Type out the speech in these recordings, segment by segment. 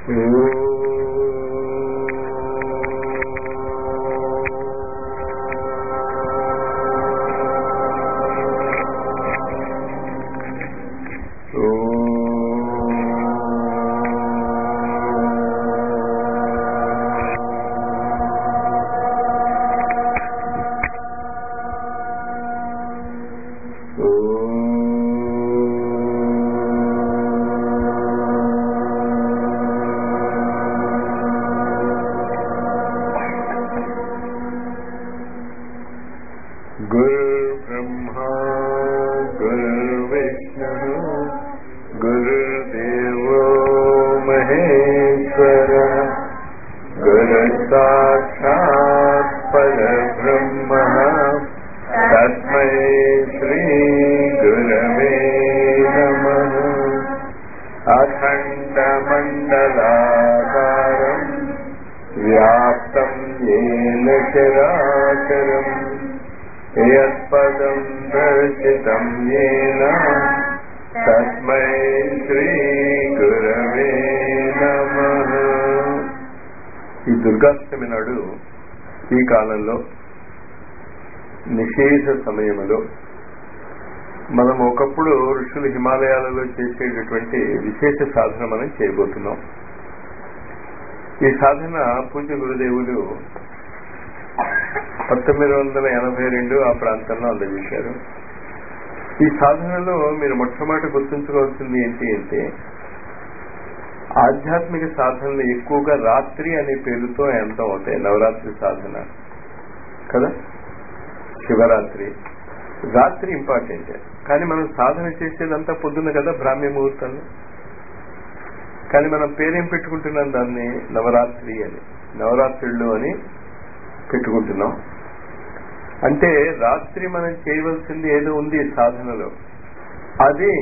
गुरुर्ब्रह्मा गुरुर्विष्णुः गुरुर्देवो महेश्वरः गुरुसाक्षात् परब्रह्मः तस्मै श्रीगुरवे नमः अखण्डमण्डलाकारम् व्याप्तम् येन चराचरम् यत्पदम् दर्शितम् येन तस्मै శ్రీగురవే నమ ఈ దుర్గాష్టమి నాడు ఈ కాలంలో నిషేధ సమయంలో మనం ఒకప్పుడు ఋషులు హిమాలయాలలో చేసేటటువంటి విశేష సాధన మనం చేయబోతున్నాం ఈ సాధన పూజ్య గురుదేవులు పంతొమ్మిది వందల ఎనభై రెండు ఆ ప్రాంతంలో అందజేశారు ఈ సాధనలో మీరు మొట్టమొదటి గుర్తుంచుకోవాల్సింది ఏంటి అంటే ఆధ్యాత్మిక సాధనలు ఎక్కువగా రాత్రి అనే పేరుతో ఎంత అవుతాయి నవరాత్రి సాధన కదా శివరాత్రి రాత్రి ఇంపార్టెంట్ కానీ మనం సాధన చేసేదంతా పొద్దున్న కదా బ్రాహ్మీ ముహూర్తంలో కానీ మనం పేరేం పెట్టుకుంటున్నాం దాన్ని నవరాత్రి అని నవరాత్రులు అని పెట్టుకుంటున్నాం అంటే రాత్రి మనం చేయవలసింది ఏదో ఉంది సాధనలో అది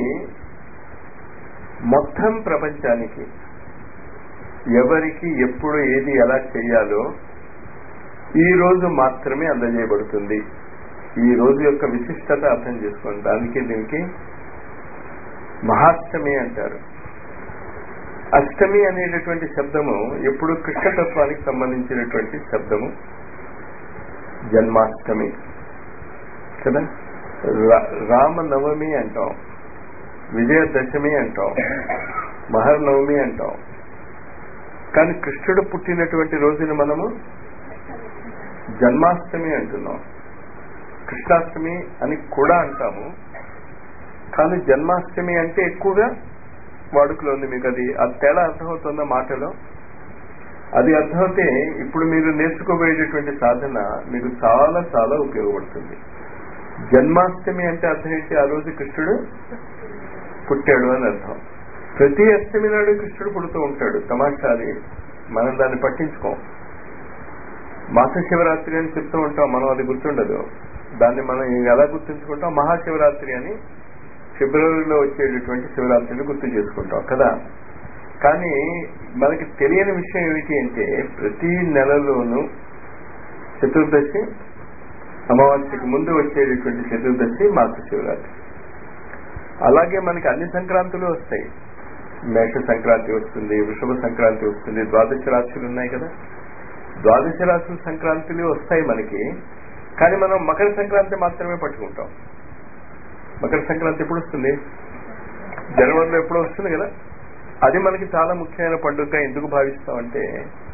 మొత్తం ప్రపంచానికి ఎవరికి ఎప్పుడు ఏది ఎలా చేయాలో ఈ రోజు మాత్రమే అందజేయబడుతుంది ఈ రోజు యొక్క విశిష్టత అర్థం చేసుకోండి దానికి దీనికి మహాష్టమి అంటారు అష్టమి అనేటటువంటి శబ్దము ఎప్పుడు కృష్ణతత్వానికి సంబంధించినటువంటి శబ్దము జన్మాష్టమి కదా రామనవమి అంటాం విజయదశమి అంటాం మహర్నవమి అంటాం కానీ కృష్ణుడు పుట్టినటువంటి రోజుని మనము జన్మాష్టమి అంటున్నాం కృష్ణాష్టమి అని కూడా అంటాము కానీ జన్మాష్టమి అంటే ఎక్కువగా వాడుకలో ఉంది మీకు అది ఆ తేడా అర్థమవుతుందా మాటలో అది అర్థమైతే ఇప్పుడు మీరు నేర్చుకోబోయేటటువంటి సాధన మీకు చాలా చాలా ఉపయోగపడుతుంది జన్మాష్టమి అంటే అర్థం ఏంటి ఆ రోజు కృష్ణుడు పుట్టాడు అని అర్థం ప్రతి అష్టమి నాడు కృష్ణుడు పుడుతూ ఉంటాడు తమాషాది మనం దాన్ని పట్టించుకోం మాస శివరాత్రి అని చెప్తూ ఉంటాం మనం అది గుర్తుండదు దాన్ని మనం ఎలా గుర్తుంచుకుంటాం మహాశివరాత్రి అని ఫిబ్రవరిలో వచ్చేటటువంటి శివరాత్రిని గుర్తు చేసుకుంటాం కదా కానీ మనకి తెలియని విషయం ఏమిటి అంటే ప్రతి నెలలోనూ చతుర్దశి అమావాస్యకి ముందు వచ్చేటటువంటి చతుర్దశి మాస శివరాత్రి అలాగే మనకి అన్ని సంక్రాంతులు వస్తాయి మేష సంక్రాంతి వస్తుంది వృషభ సంక్రాంతి వస్తుంది ద్వాదశ రాశులు ఉన్నాయి కదా ద్వాదశ రాశుల సంక్రాంతులు వస్తాయి మనకి కానీ మనం మకర సంక్రాంతి మాత్రమే పట్టుకుంటాం మకర సంక్రాంతి ఎప్పుడు వస్తుంది జనవరిలో ఎప్పుడు వస్తుంది కదా అది మనకి చాలా ముఖ్యమైన పండుగ ఎందుకు భావిస్తామంటే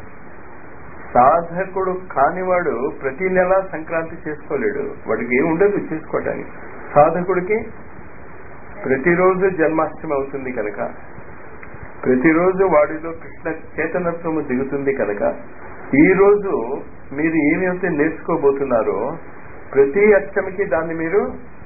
సాధకుడు కానివాడు ప్రతి నెల సంక్రాంతి చేసుకోలేడు వాడికి ఏమి ఉండదు చేసుకోవటానికి సాధకుడికి ప్రతిరోజు జన్మాష్టమి అవుతుంది కనుక ప్రతిరోజు వాడిలో కృష్ణ చేతనత్వము దిగుతుంది కనుక ఈ రోజు మీరు ఏమైతే నేర్చుకోబోతున్నారో ప్రతి అష్టమికి దాన్ని మీరు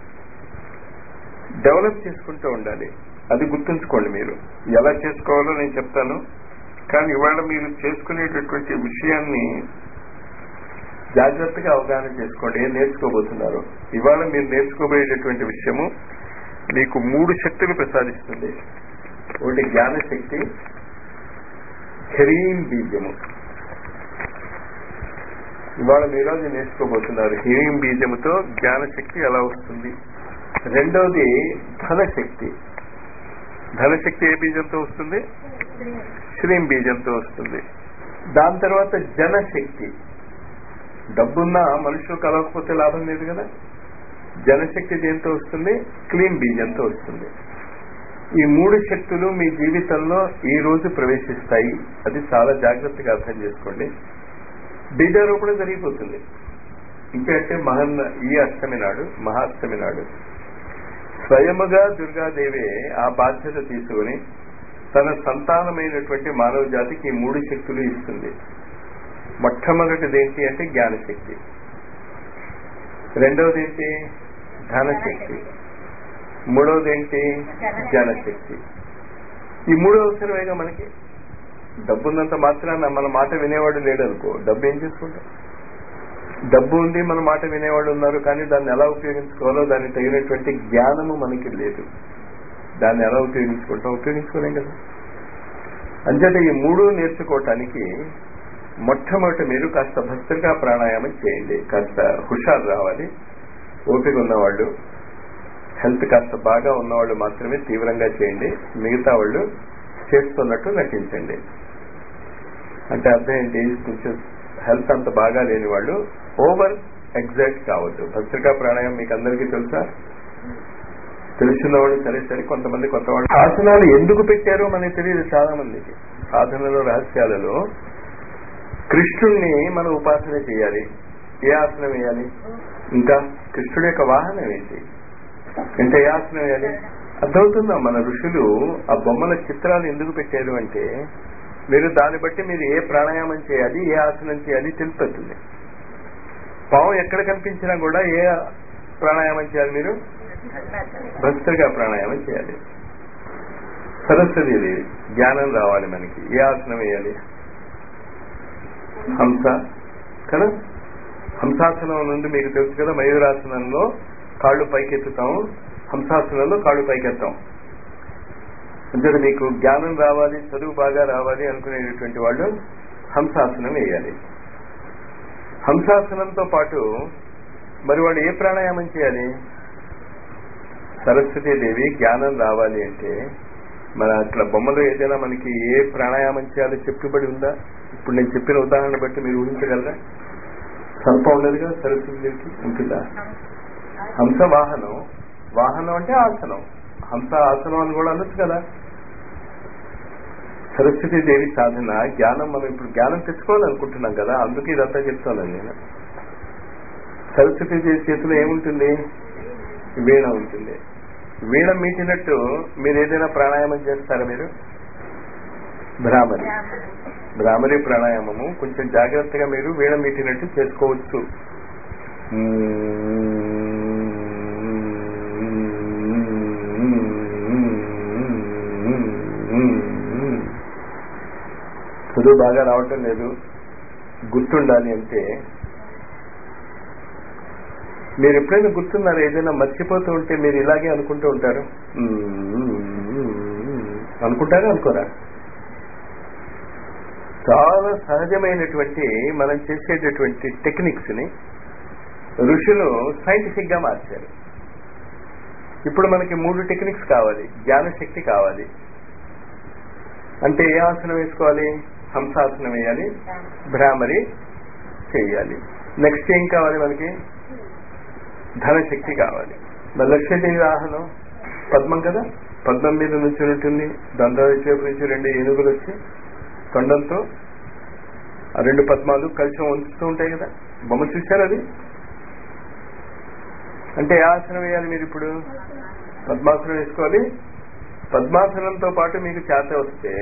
డెవలప్ చేసుకుంటూ ఉండాలి అది గుర్తుంచుకోండి మీరు ఎలా చేసుకోవాలో నేను చెప్తాను కానీ ఇవాళ మీరు చేసుకునేటటువంటి విషయాన్ని జాగ్రత్తగా అవగాహన చేసుకోండి ఏం నేర్చుకోబోతున్నారు ఇవాళ మీరు నేర్చుకోబోయేటటువంటి విషయము మీకు మూడు శక్తులు ప్రసాదిస్తుంది ఒకటి జ్ఞాన శక్తి హ్రీం బీజము ఇవాళ మీరు అది నేర్చుకోబోతున్నారు హ్రీం బీజముతో జ్ఞాన శక్తి ఎలా వస్తుంది రెండవది ధనశక్తి ధనశక్తి ఏ బీజంతో వస్తుంది శ్రీం బీజంతో వస్తుంది దాని తర్వాత జనశక్తి డబ్బున్న మనుషులు కలవకపోతే లాభం లేదు కదా జనశక్తి దేంతో వస్తుంది క్లీన్ బీజంతో వస్తుంది ఈ మూడు శక్తులు మీ జీవితంలో ఈ రోజు ప్రవేశిస్తాయి అది చాలా జాగ్రత్తగా అర్థం చేసుకోండి బీజారోపణ జరిగిపోతుంది ఇంకంటే మహన్ ఈ అష్టమి నాడు మహాష్టమి నాడు స్వయముగా దుర్గాదేవే ఆ బాధ్యత తీసుకుని తన సంతానమైనటువంటి మానవ జాతికి ఈ మూడు శక్తులు ఇస్తుంది మొట్టమొదటిది ఏంటి అంటే జ్ఞానశక్తి రెండవది ఏంటి ధనశక్తి మూడవది ఏంటి జనశక్తి ఈ మూడు అవసరమేగా మనకి డబ్బున్నంత మాత్రాన మన మాట వినేవాడు లేడు అనుకో డబ్బు ఏం చేసుకుంటాం డబ్బు ఉంది మన మాట వినేవాడు ఉన్నారు కానీ దాన్ని ఎలా ఉపయోగించుకోవాలో దానికి తగినటువంటి జ్ఞానము మనకి లేదు దాన్ని ఎలా ఉపయోగించుకుంటాం ఉపయోగించుకోలేం కదా అంచేత ఈ మూడు నేర్చుకోవటానికి మొట్టమొదటి మీరు కాస్త భస్త్రికా ప్రాణాయామం చేయండి కాస్త హుషారు రావాలి ఓపిక ఉన్నవాళ్ళు హెల్త్ కాస్త బాగా ఉన్నవాళ్ళు మాత్రమే తీవ్రంగా చేయండి మిగతా వాళ్ళు చేస్తున్నట్టు నటించండి అంటే అర్థం ఏంటి కొంచెం హెల్త్ అంత బాగా లేని వాళ్ళు ఓవర్ ఎగ్జైట్ కావద్దు భస్త్రికా ప్రాణాయామం మీకు అందరికీ తెలుసా తెలిసిన వాళ్ళు సరే సరే కొంతమంది కొత్త వాళ్ళు ఆసనాలు ఎందుకు పెట్టారో మనకి తెలియదు చాలా మందికి సాధనలో రహస్యాలలో కృష్ణుణ్ణి మనం ఉపాసన చేయాలి ఏ ఆసనం వేయాలి ఇంకా కృష్ణుడి యొక్క వాహనం ఏంటి అంటే ఏ ఆసనం వేయాలి అర్థమవుతుందా మన ఋషులు ఆ బొమ్మల చిత్రాలు ఎందుకు పెట్టారు అంటే మీరు దాన్ని బట్టి మీరు ఏ ప్రాణాయామం చేయాలి ఏ ఆసనం చేయాలి తెలుపుతుంది పావం ఎక్కడ కనిపించినా కూడా ఏ ప్రాణాయామం చేయాలి మీరు భస్త్రగా ప్రాణాయామం చేయాలి సరస్వతి దేవి జ్ఞానం రావాలి మనకి ఏ ఆసనం వేయాలి హంస కదా హంసాసనం నుండి మీకు తెలుసు కదా మయూరాసనంలో కాళ్ళు పైకెత్తుతాము హంసాసనంలో కాళ్ళు పైకెత్తాం అంటే మీకు జ్ఞానం రావాలి చదువు బాగా రావాలి అనుకునేటటువంటి వాళ్ళు హంసాసనం వేయాలి హంసాసనంతో పాటు మరి వాళ్ళు ఏ ప్రాణాయామం చేయాలి సరస్వతీదేవి జ్ఞానం రావాలి అంటే మన అట్లా బొమ్మలో ఏదైనా మనకి ఏ ప్రాణాయామం చేయాలో చెప్పుబడి ఉందా ఇప్పుడు నేను చెప్పిన ఉదాహరణ బట్టి మీరు ఊహించగలరా సర్పం ఉండదుగా సరస్వతీదేవికి ఉంటుందా హంస వాహనం వాహనం అంటే ఆసనం హంస ఆసనం అని కూడా అనొచ్చు కదా సరస్వతి దేవి సాధన జ్ఞానం మనం ఇప్పుడు జ్ఞానం తెచ్చుకోవాలనుకుంటున్నాం కదా అందుకే ఇదంతా చెప్తాను నేను సరస్వతి దేవి చేతిలో ఏముంటుంది వీణ ఉంటుంది వీణ మీటినట్టు మీరు ఏదైనా ప్రాణాయామం చేస్తారా మీరు భ్రామరి భ్రామరి ప్రాణాయామము కొంచెం జాగ్రత్తగా మీరు వీణ మీటినట్టు చేసుకోవచ్చు చదువు బాగా రావటం లేదు గుర్తుండాలి అంటే మీరు ఎప్పుడైనా గుర్తున్నారా ఏదైనా మర్చిపోతూ ఉంటే మీరు ఇలాగే అనుకుంటూ ఉంటారు అనుకుంటారా అనుకోరా చాలా సహజమైనటువంటి మనం చేసేటటువంటి టెక్నిక్స్ ని ఋషులు సైంటిఫిక్ గా మార్చారు ఇప్పుడు మనకి మూడు టెక్నిక్స్ కావాలి జ్ఞానశక్తి కావాలి అంటే ఏ ఆసనం వేసుకోవాలి హంసాసనం వేయాలి భ్రామరి చేయాలి నెక్స్ట్ ఏం కావాలి మనకి ధనశక్తి కావాలి మరి లక్ష్మీదేవి వాహనం పద్మం కదా పద్మం మీద నుంచి ఉంటుంది దండ వైపు నుంచి రెండు ఏనుగులు వచ్చి తొండంతో ఆ రెండు పద్మాలు కలిసి ఉంచుతూ ఉంటాయి కదా బొమ్మ చూశారు అది అంటే ఏ ఆసనం వేయాలి మీరు ఇప్పుడు పద్మాసనం వేసుకోవాలి పద్మాసనంతో పాటు మీకు చేత వస్తే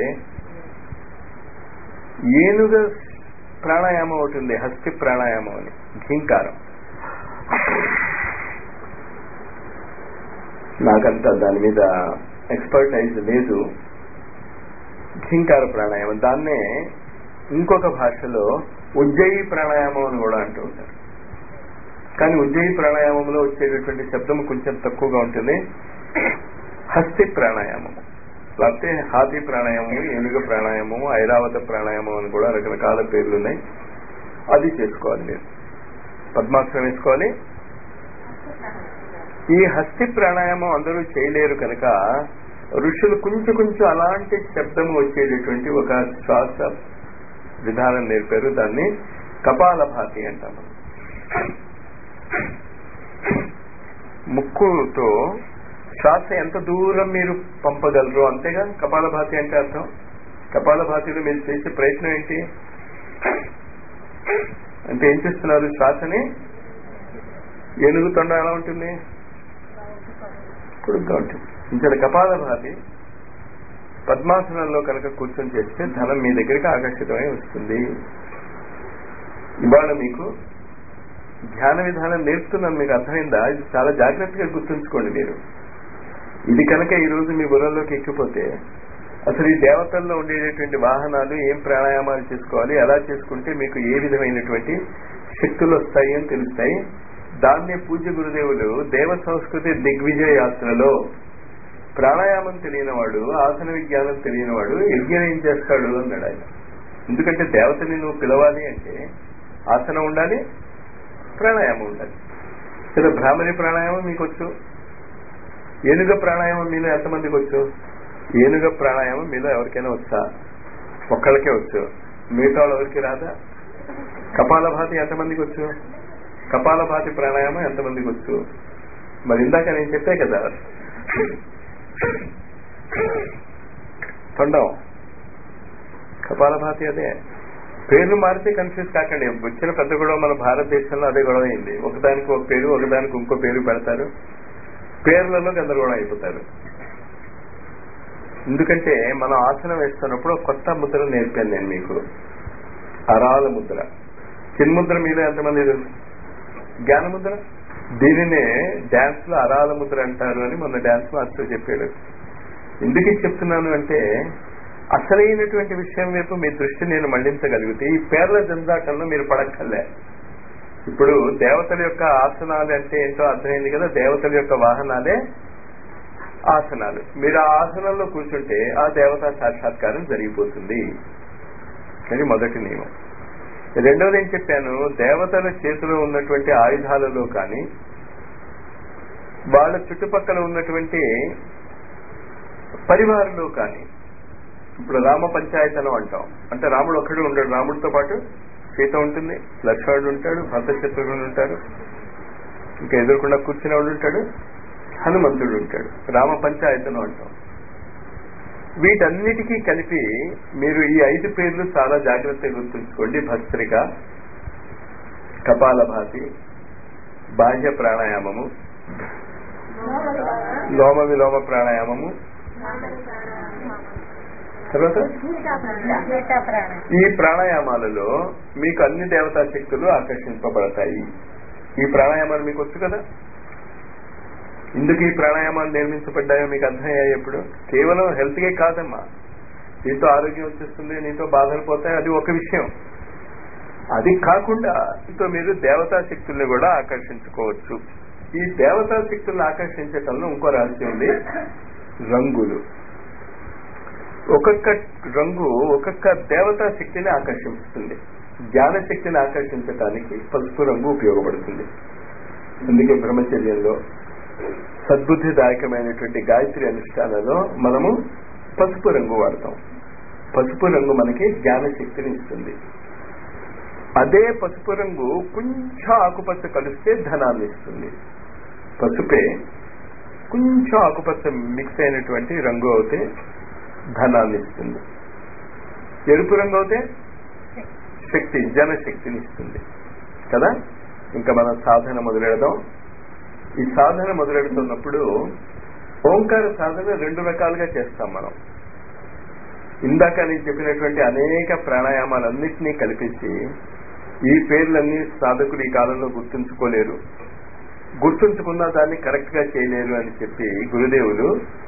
ఏనుగ ప్రాణాయామం ఒకటి ఉంది హస్తి ప్రాణాయామం అని ఘీంకారం నాకంత దాని మీద ఎక్స్పర్టైజ్ లేదు ఘీంకార ప్రాణాయామం దాన్నే ఇంకొక భాషలో ఉజ్జయి ప్రాణాయామం అని కూడా అంటూ ఉంటారు కానీ ఉజ్జయి ప్రాణాయామంలో వచ్చేటటువంటి శబ్దం కొంచెం తక్కువగా ఉంటుంది హస్తి ప్రాణాయామము లేకపోతే హాతి ప్రాణాయామము ఏనుగ ప్రాణాయామము ఐరావత ప్రాణాయామం అని కూడా రకరకాల పేర్లు ఉన్నాయి అది చేసుకోవాలి మీరు పద్మాసనం వేసుకోవాలి ఈ హస్తి ప్రాణాయామం అందరూ చేయలేరు కనుక ఋషులు కొంచెం కొంచెం అలాంటి శబ్దం వచ్చేటటువంటి ఒక శ్వాస విధానం నేర్పారు దాన్ని కపాలభాతి అంటాం మనం ముక్కుతో శ్వాస ఎంత దూరం మీరు పంపగలరు అంతేగా కపాలభాతి అంటే అర్థం కపాలభాతిలో మీరు చేసే ప్రయత్నం ఏంటి అంటే ఏం చేస్తున్నారు శ్వాసని ఏనుగు తొండ ఎలా ఉంటుంది పొడుగ్గా ఉంటుంది ఇంకా కపాలభాతి పద్మాసనంలో కనుక కూర్చొని చేస్తే ధనం మీ దగ్గరికి ఆకర్షితమై వస్తుంది ఇవాళ మీకు ధ్యాన విధానం నేర్పుతున్నాను మీకు అర్థమైందా ఇది చాలా జాగ్రత్తగా గుర్తుంచుకోండి మీరు ఇది కనుక ఈ రోజు మీ బుర్రలోకి ఎక్కిపోతే అసలు ఈ దేవతల్లో ఉండేటటువంటి వాహనాలు ఏం ప్రాణాయామాలు చేసుకోవాలి ఎలా చేసుకుంటే మీకు ఏ విధమైనటువంటి శక్తులు వస్తాయి అని తెలుస్తాయి దాన్నే పూజ్య గురుదేవులు దేవ సంస్కృతి దిగ్విజయ యాత్రలో ప్రాణాయామం తెలియనివాడు ఆసన విజ్ఞానం తెలియనివాడు యజ్ఞం ఏం చేస్తాడు అన్నాడు ఆయన ఎందుకంటే దేవతని నువ్వు పిలవాలి అంటే ఆసనం ఉండాలి ప్రాణాయామం ఉండాలి సరే భ్రామరి ప్రాణాయామం మీకు వచ్చు ఏనుగ ప్రాణాయామం మీలో ఎంతమందికి వచ్చు ఏనుగ ప్రాణాయామం మీలో ఎవరికైనా వచ్చా ఒక్కళ్ళకే వచ్చు మిగతా వాళ్ళు ఎవరికి రాదా కపాలభాతి ఎంతమందికి వచ్చు కపాలభాతి ప్రాణాయామం ఎంతమందికి వచ్చు మరి ఇందాక నేను చెప్పే కదా తొండం కపాలభాతి అదే పేర్లు మారితే కన్ఫ్యూజ్ కాకండి వచ్చిన పెద్ద గొడవ మన భారతదేశంలో అదే గొడవ అయింది ఒకదానికి ఒక పేరు ఒకదానికి ఇంకో పేరు పెడతారు పేర్లలో గందరగోళం అయిపోతారు ఎందుకంటే మనం ఆసనం వేస్తున్నప్పుడు ఒక కొత్త ముద్ర నేర్పాను నేను మీకు అరాల ముద్ర చిన్ముద్ర మీద ఎంతమంది తెలుసు జ్ఞాన ముద్ర దీనినే డాన్స్ లో అరాల ముద్ర అంటారు అని మొన్న డాన్స్ మాస్టర్ చెప్పాడు ఎందుకు చెప్తున్నాను అంటే అసలైనటువంటి విషయం వైపు మీ దృష్టి నేను మళ్లించగలిగితే ఈ పేర్ల జంజాటంలో మీరు పడక్కర్లే ఇప్పుడు దేవతల యొక్క ఆసనాలు అంటే ఏంటో అర్థమైంది కదా దేవతల యొక్క వాహనాలే ఆసనాలు మీరు ఆ ఆసనంలో కూర్చుంటే ఆ దేవతా సాక్షాత్కారం జరిగిపోతుంది అది మొదటి నియమం రెండవది ఏం చెప్పాను దేవతల చేతిలో ఉన్నటువంటి ఆయుధాలలో కానీ వాళ్ళ చుట్టుపక్కల ఉన్నటువంటి పరివారంలో కానీ ఇప్పుడు రామ పంచాయతనం అంటాం అంటే రాముడు ఒక్కడే ఉండడు రాముడితో పాటు సీత ఉంటుంది లక్ష్మణుడు ఉంటాడు భర్తశత్రుఘ్నుడు ఉంటారు ఇంకా ఎదురకుండా కూర్చునే వాడు ఉంటాడు హనుమంతుడు ఉంటాడు రామ పంచాయతనం అంటాం వీటన్నిటికీ కలిపి మీరు ఈ ఐదు పేర్లు చాలా జాగ్రత్తగా గుర్తుంచుకోండి భస్త్రిక కపాలభాతి బాహ్య ప్రాణాయామము లోమ విలోమ ప్రాణాయామము తర్వాత ఈ ప్రాణాయామాలలో మీకు అన్ని దేవతా శక్తులు ఆకర్షింపబడతాయి ఈ ప్రాణాయామాలు మీకు వచ్చు కదా ఎందుకు ఈ ప్రాణాయామాలు నిర్మించబడ్డాయో మీకు అర్థమయ్యాయి ఎప్పుడు కేవలం హెల్త్కే కాదమ్మా నీతో ఆరోగ్యం వచ్చేస్తుంది నీతో బాధలు పోతాయి అది ఒక విషయం అది కాకుండా ఇంతో మీరు దేవతా శక్తుల్ని కూడా ఆకర్షించుకోవచ్చు ఈ దేవతా శక్తుల్ని ఆకర్షించటంలో ఇంకో రహస్యం ఉంది రంగులు ఒక్కొక్క రంగు ఒక్కొక్క దేవతా శక్తిని ఆకర్షిస్తుంది జ్ఞాన శక్తిని ఆకర్షించటానికి పసుపు రంగు ఉపయోగపడుతుంది అందుకే బ్రహ్మచర్యంలో సద్బుద్ధిదాయకమైనటువంటి గాయత్రి అనుష్ఠానంలో మనము పసుపు రంగు వాడతాం పసుపు రంగు మనకి జ్ఞాన శక్తిని ఇస్తుంది అదే పసుపు రంగు కొంచెం ఆకుపచ్చ కలిస్తే ధనాన్ని ఇస్తుంది పసుపే కొంచెం ఆకుపచ్చ మిక్స్ అయినటువంటి రంగు అవుతే ధనాన్ని ఇస్తుంది ఎరుపు రంగు అవుతే శక్తి జనశక్తిని ఇస్తుంది కదా ఇంకా మనం సాధన మొదలెడదాం ఈ సాధన మొదలెడుతున్నప్పుడు ఓంకార సాధన రెండు రకాలుగా చేస్తాం మనం ఇందాక నేను చెప్పినటువంటి అనేక ప్రాణాయామాలన్నింటినీ కల్పించి ఈ పేర్లన్నీ సాధకులు ఈ కాలంలో గుర్తుంచుకోలేరు గుర్తుంచుకున్న దాన్ని కరెక్ట్ గా చేయలేరు అని చెప్పి గురుదేవులు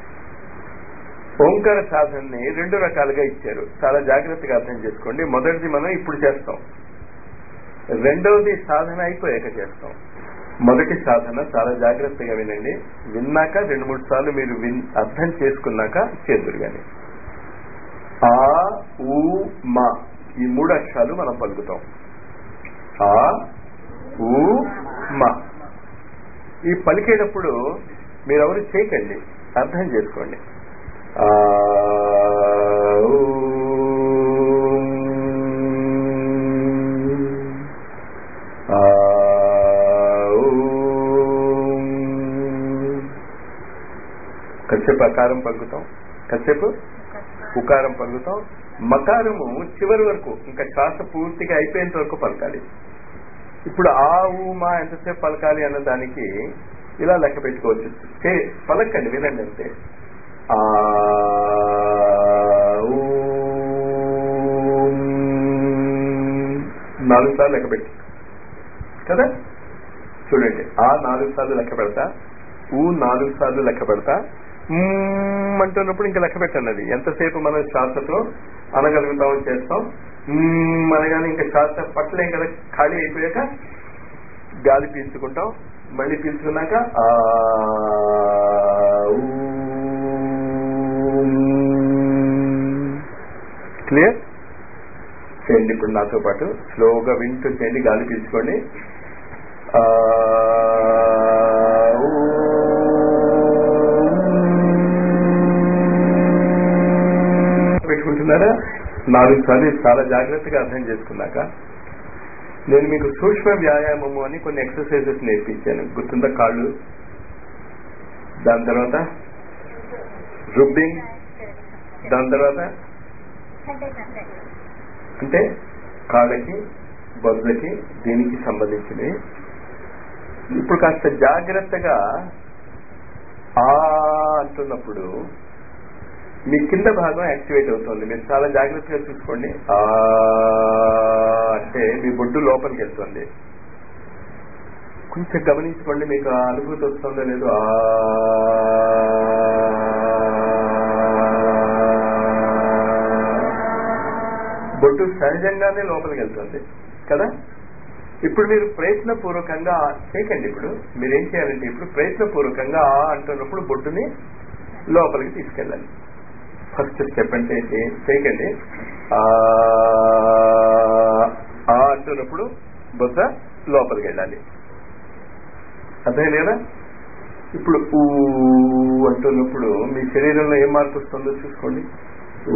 ఓంకార సాధనని రెండు రకాలుగా ఇచ్చారు చాలా జాగ్రత్తగా అర్థం చేసుకోండి మొదటిది మనం ఇప్పుడు చేస్తాం రెండవది సాధన అయిపోయాక చేస్తాం మొదటి సాధన చాలా జాగ్రత్తగా వినండి విన్నాక రెండు మూడు సార్లు మీరు విన్ అర్థం చేసుకున్నాక చేతులు కానీ ఆ ఊ మా ఈ మూడు అక్షరాలు మనం పలుకుతాం ఆ ఊ మా ఈ పలికేటప్పుడు మీరెవరు చేయకండి అర్థం చేసుకోండి ఆ ఆ కసేపు అకారం పలుకుతాం కసేపు ఉకారం పలుకుతాం మకారము చివరి వరకు ఇంకా శ్వాస పూర్తిగా అయిపోయేంత వరకు పలకాలి ఇప్పుడు ఆ ఊ మా ఎంతసేపు పలకాలి అన్న దానికి ఇలా లెక్క పెట్టుకోవచ్చు చే పలకండి వినండి అంతే ఆ ఊ, నాలుగు సార్లు లెక్క పెట్టి కదా చూడండి ఆ నాలుగు సార్లు లెక్క పెడతా ఊ నాలుగు సార్లు లెక్క పెడతా మ్మ్ అంటున్నప్పుడు ఇంకా లెక్క పెట్టండి అది ఎంతసేపు మనం శ్వాసతో అనగలుగుతాం చేస్తాం మ్మ్ అనగానే ఇంకా శ్వాస పట్టలేం కదా ఖాళీ అయిపోయాక గాలి పీల్చుకుంటాం మళ్ళీ పీల్చుకున్నాక ఆ క్లియర్ చేయండి ఇప్పుడు నాతో పాటు స్లోగా వింటూ చేయండి గాలి పీల్చుకోండి ఆ పెట్టుకుంటున్నారా నాలుగు సార్లు ఇది చాలా జాగ్రత్తగా అర్థం చేసుకున్నాక నేను మీకు సూక్ష్మ వ్యాయామము అని కొన్ని ఎక్సర్సైజెస్ నేర్పించాను గుర్తుందా కాళ్ళు దాని తర్వాత రుబ్బింగ్ దాని తర్వాత అంటే కాళ్ళకి బొజ్జకి దీనికి సంబంధించినవి ఇప్పుడు కాస్త జాగ్రత్తగా ఆ అంటున్నప్పుడు మీ కింద భాగం యాక్టివేట్ అవుతుంది మీరు చాలా జాగ్రత్తగా చూసుకోండి ఆ అంటే మీ బొడ్డు లోపలికి వెళ్తుంది కొంచెం గమనించుకోండి మీకు ఆ అనుభూతి వస్తుందో లేదో ఆ బొడ్డు సహజంగానే లోపలికి వెళ్తుంది కదా ఇప్పుడు మీరు ప్రయత్నపూర్వకంగా చేయకండి ఇప్పుడు మీరేం చేయాలంటే ఇప్పుడు ప్రయత్నపూర్వకంగా ఆ అంటున్నప్పుడు బొడ్డుని లోపలికి తీసుకెళ్ళాలి ఫస్ట్ స్టెప్ అంటే ఏంటి చేయకండి ఆ ఆ అంటున్నప్పుడు బొద్ద లోపలికి వెళ్ళాలి అదే లేదా ఇప్పుడు ఊ అంటున్నప్పుడు మీ శరీరంలో ఏం మార్పు వస్తుందో చూసుకోండి ఊ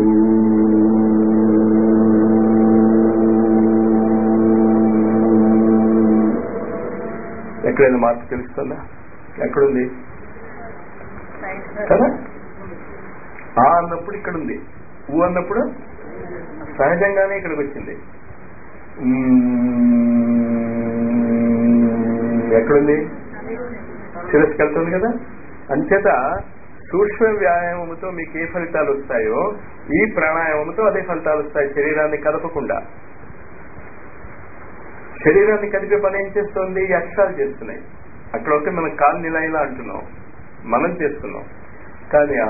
ఎక్కడైనా మార్పు తెలుస్తుందా ఎక్కడుంది కదా ఆ అన్నప్పుడు ఇక్కడ ఉంది ఊ అన్నప్పుడు సహజంగానే ఇక్కడికి వచ్చింది మ్మ్. ఎక్కడుంది శిరస్కి వెళ్తుంది కదా అంచేత సూక్ష్మ వ్యాయామముతో మీకు ఏ ఫలితాలు వస్తాయో ఈ ప్రాణాయామంతో అదే ఫలితాలు వస్తాయి శరీరాన్ని కదపకుండా శరీరాన్ని కదిపే పని ఏం చేస్తోంది ఈ అక్షరాలు చేస్తున్నాయి అక్కడ ఒకటి మనం కాలు నిలయలా అంటున్నాం మనం చేస్తున్నాం కానీ ఆ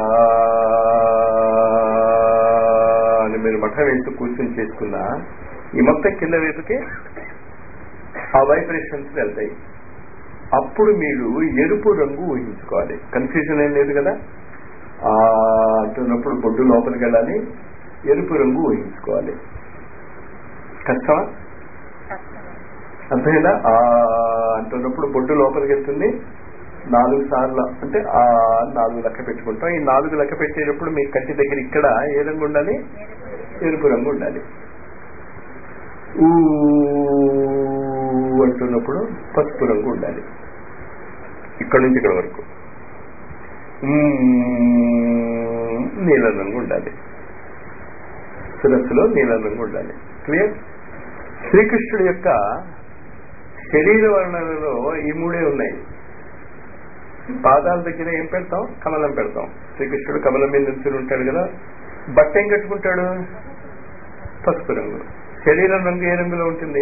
అని మీరు మఠం వేస్తూ కూర్చొని చేసుకున్నా ఈ మొత్తం కింద వైపుకి ఆ వైబ్రేషన్స్ వెళ్తాయి అప్పుడు మీరు ఎరుపు రంగు ఊహించుకోవాలి కన్ఫ్యూజన్ ఏం లేదు కదా ఆ అంటున్నప్పుడు బొడ్డు లోపలికి వెళ్ళాలి ఎరుపు రంగు ఊహించుకోవాలి కష్టమా అర్థమైందా ఆ అంటున్నప్పుడు బొడ్డు లోపలికి వెళ్తుంది నాలుగు సార్లు అంటే ఆ నాలుగు లెక్క పెట్టుకుంటాం ఈ నాలుగు లెక్క పెట్టేటప్పుడు మీ కంటి దగ్గర ఇక్కడ ఏ రంగు ఉండాలి ఎరుపు రంగు ఉండాలి ఊ అంటున్నప్పుడు పసుపు రంగు ఉండాలి ఇక్కడ నుంచి ఇక్కడ వరకు మ్మ్, నీలం రంగు ఉండాలి శిరస్సులో నీలం రంగు ఉండాలి క్లియర్ శ్రీకృష్ణుడి యొక్క శరీర వర్ణనలో ఈ మూడే ఉన్నాయి పాదాల దగ్గర ఏం పెడతాం కమలం పెడతాం శ్రీకృష్ణుడు కమలం మీద నిల్చుని ఉంటాడు కదా బట్ట ఏం కట్టుకుంటాడు పసుపు రంగు శరీరం రంగు ఏ రంగులో ఉంటుంది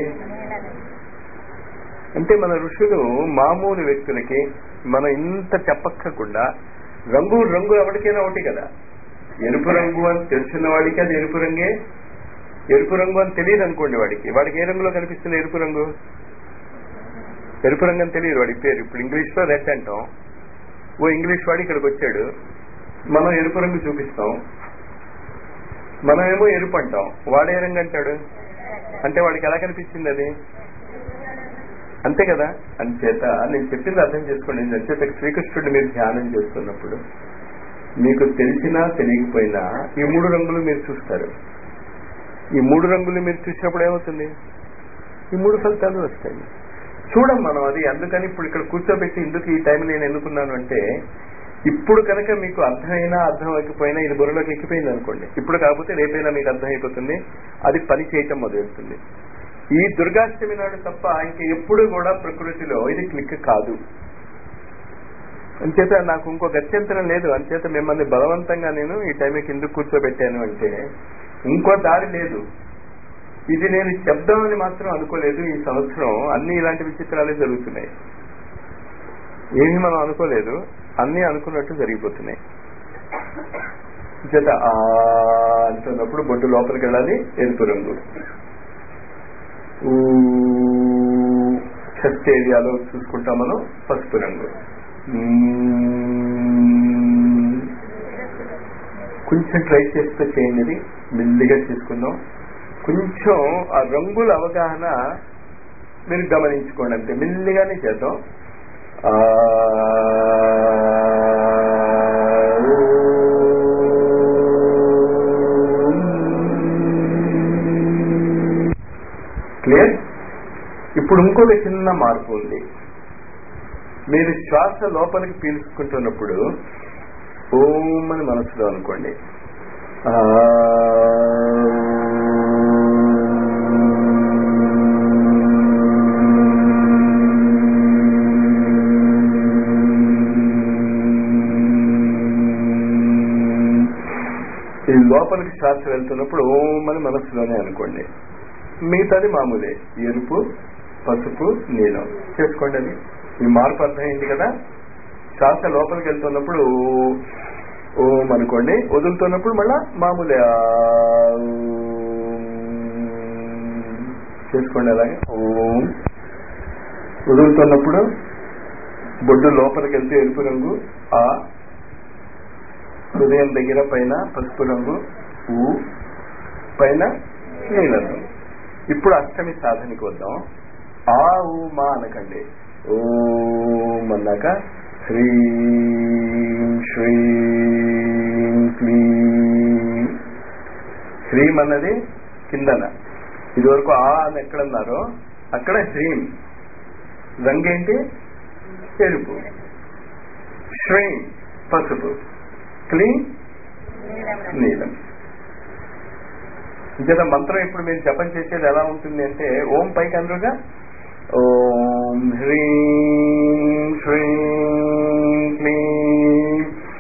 అంటే మన ఋషులు మామూలు వ్యక్తులకి మనం ఇంత చెప్పక్కకుండా రంగు రంగు ఎవరికైనా ఒకటి కదా ఎరుపు రంగు అని తెలిసిన వాడికి అది ఎరుపు రంగే ఎరుపు రంగు అని తెలియదు అనుకోండి వాడికి వాడికి ఏ రంగులో కనిపిస్తుంది ఎరుపు రంగు ఎరుపు రంగు అని తెలియదు వాడి పేరు ఇప్పుడు ఇంగ్లీష్ లో రెడ్ అంటాం ఓ ఇంగ్లీష్ వాడు ఇక్కడికి వచ్చాడు మనం ఎరుపు రంగు చూపిస్తాం మనమేమో ఎరుపు అంటాం వాడు ఏ రంగు అంటాడు అంటే వాడికి ఎలా కనిపించింది అది అంతే కదా అంచేత నేను చెప్పింది అర్థం చేసుకోండి అంచేత శ్రీకృష్ణుడిని మీరు ధ్యానం చేస్తున్నప్పుడు మీకు తెలిసినా తెలియకపోయినా ఈ మూడు రంగులు మీరు చూస్తారు ఈ మూడు రంగులు మీరు చూసినప్పుడు ఏమవుతుంది ఈ మూడు ఫలితాలు వస్తాయి చూడం మనం అది అందుకని ఇప్పుడు ఇక్కడ కూర్చోబెట్టి ఎందుకు ఈ టైం నేను ఎన్నుకున్నాను అంటే ఇప్పుడు కనుక మీకు అర్థమైనా అర్థం అవ్వకపోయినా ఇది బుర్రలోకి ఎక్కిపోయింది అనుకోండి ఇప్పుడు కాకపోతే రేపైనా మీకు అర్థం అయిపోతుంది అది పని చేయటం మొదలెడుతుంది ఈ దుర్గాష్టమి నాడు తప్ప ఇంక ఎప్పుడు కూడా ప్రకృతిలో ఇది క్లిక్ కాదు అంచేత నాకు ఇంకో గత్యంతరం లేదు అంచేత మిమ్మల్ని బలవంతంగా నేను ఈ టైంకి ఎందుకు కూర్చోబెట్టాను అంటే ఇంకో దారి లేదు ఇది నేను చెప్దామని మాత్రం అనుకోలేదు ఈ సంవత్సరం అన్ని ఇలాంటి విచిత్రాలే జరుగుతున్నాయి ఏమి మనం అనుకోలేదు అన్ని అనుకున్నట్టు జరిగిపోతున్నాయి చేత ఆ అంటున్నప్పుడు బొడ్డు లోపలికి వెళ్ళాలి ఎరుపు రంగు చెస్ట్ ఏరియాలో చూసుకుంటాం మనం పసుపు రంగు కొంచెం ట్రై చేస్తూ చేయండి ఇది మెల్లిగా తీసుకుందాం కొంచెం ఆ రంగుల అవగాహన మీరు గమనించుకోండి అంతే మెల్లిగానే చేద్దాం క్లియర్ ఇప్పుడు ఇంకొక చిన్న మార్పు ఉంది మీరు శ్వాస లోపలికి పీల్చుకుంటున్నప్పుడు ఓం అని మనసులో అనుకోండి ఈ లోపలికి శ్వాస వెళ్తున్నప్పుడు ఓం అని మనసులోనే అనుకోండి మిగతాది మామూలే ఎరుపు పసుపు నీలం చేసుకోండి అది ఈ మార్పు అర్థమైంది కదా శ్వాస లోపలికి వెళ్తున్నప్పుడు ఓం అనుకోండి వదులుతున్నప్పుడు మళ్ళా మామూలే చేసుకోండి అలాగే ఓం వదులుతున్నప్పుడు బొడ్డు లోపలికి వెళ్తే ఎరుపు రంగు ఆ హృదయం దగ్గర పైన పసుపు రంగు ఊ పైన నీలం రంగు ఇప్పుడు అష్టమి సాధనకి వద్దాం ఆ ఊ మా అనకండి ఓం అన్నాక హ్రీం శ్రీం క్లీం హ్రీం అన్నది కిందన ఇదివరకు ఆ అని ఎక్కడన్నారో అక్కడ హ్రీం రంగేంటి ఎరుపు శ్రీం పసుపు క్లీం నీలం ఇంకేత మంత్రం ఇప్పుడు మీరు జపం చేసేది ఎలా ఉంటుంది అంటే ఓం పైకి అందరుగా ఓం హ్రీం శ్రీం క్లీం